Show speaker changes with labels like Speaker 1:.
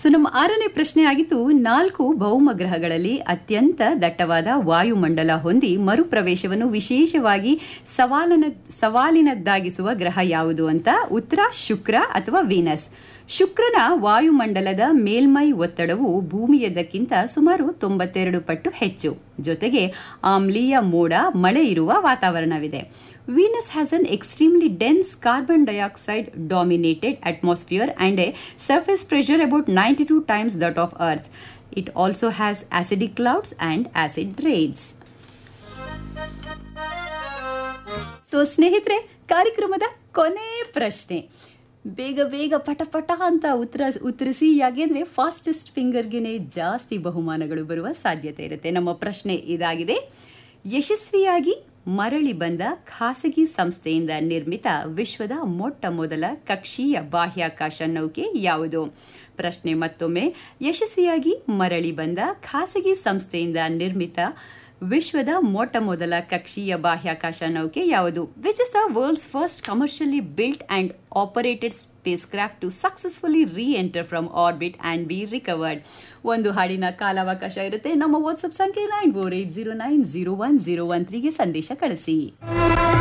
Speaker 1: So ನಮ್ಮ ಆರನೇ ಪ್ರಶ್ನೆ ಆಗಿತ್ತು ನಾಲ್ಕು ಭೌಮ ಗ್ರಹಗಳಲ್ಲಿ ಅತ್ಯಂತ ದಟ್ಟವಾದ ವಾಯುಮಂಡಲ ಹೊಂದಿ ಮರುಪ್ರವೇಶವನ್ನು ವಿಶೇಷವಾಗಿ ಸವಾಲನ ಸವಾಲಿನದ್ದಾಗಿಸುವ ಗ್ರಹ ಯಾವುದು ಅಂತ ಉತ್ತರ ಶುಕ್ರ ಅಥವಾ ವೀನಸ್ ಶುಕ್ರನ ವಾಯುಮಂಡಲದ ಮೇಲ್ಮೈ ಒತ್ತಡವು ಭೂಮಿಯದಕ್ಕಿಂತ ಸುಮಾರು ತೊಂಬತ್ತೆರಡು ಪಟ್ಟು ಹೆಚ್ಚು ಜೊತೆಗೆ ಆಮ್ಲೀಯ ಮೋಡ ಮಳೆ ಇರುವ ವಾತಾವರಣವಿದೆ Venus has an extremely dense carbon dioxide dominated atmosphere and a surface pressure about 92 times that of Earth. It also has acidic clouds and acid rains. So ಸ್ನೇಹಿತರೆ ಕಾರ್ಯಕ್ರಮದ ಕೊನೆ ಪ್ರಶ್ನೆ ಬೇಗ ಬೇಗ ಪಟ ಪಟ ಅಂತ ಉತ್ತರ ಉತ್ತರಿಸಿ ಯಾಕೆಂದ್ರೆ ಫಾಸ್ಟೆಸ್ಟ್ ಫಿಂಗರ್ಗೆನೆ ಜಾಸ್ತಿ ಬಹುಮಾನಗಳು ಬರುವ ಸಾಧ್ಯತೆ ಇರುತ್ತೆ ನಮ್ಮ ಪ್ರಶ್ನೆ ಇದಾಗಿದೆ ಯಶಸ್ವಿಯಾಗಿ ಮರಳಿ ಬಂದ ಖಾಸಗಿ ಸಂಸ್ಥೆಯಿಂದ ನಿರ್ಮಿತ ವಿಶ್ವದ ಮೊಟ್ಟ ಮೊದಲ ಕಕ್ಷೀಯ ಬಾಹ್ಯಾಕಾಶ ನೌಕೆ ಯಾವುದು ಪ್ರಶ್ನೆ ಮತ್ತೊಮ್ಮೆ ಯಶಸ್ವಿಯಾಗಿ ಮರಳಿ ಬಂದ ಖಾಸಗಿ ಸಂಸ್ಥೆಯಿಂದ ನಿರ್ಮಿತ ವಿಶ್ವದ ಮೊಟ್ಟ ಮೊದಲ ಕಕ್ಷೀಯ ಬಾಹ್ಯಾಕಾಶ ನೌಕೆ ಯಾವುದು which is the world's first commercially built and operated space craft to successfully re enter from orbit and be recovered ಒಂದು ಹಾಡಿನ ಕಾಲಾವಕಾಶ ಇರುತ್ತೆ ನಮ್ಮ ವಾಟ್ಸ್ಆಪ್ ಸಂಖ್ಯೆ nine four eight zero nine zero one zero one ತ್ರೀಗೆ ಸಂದೇಶ ಕಳಿಸಿ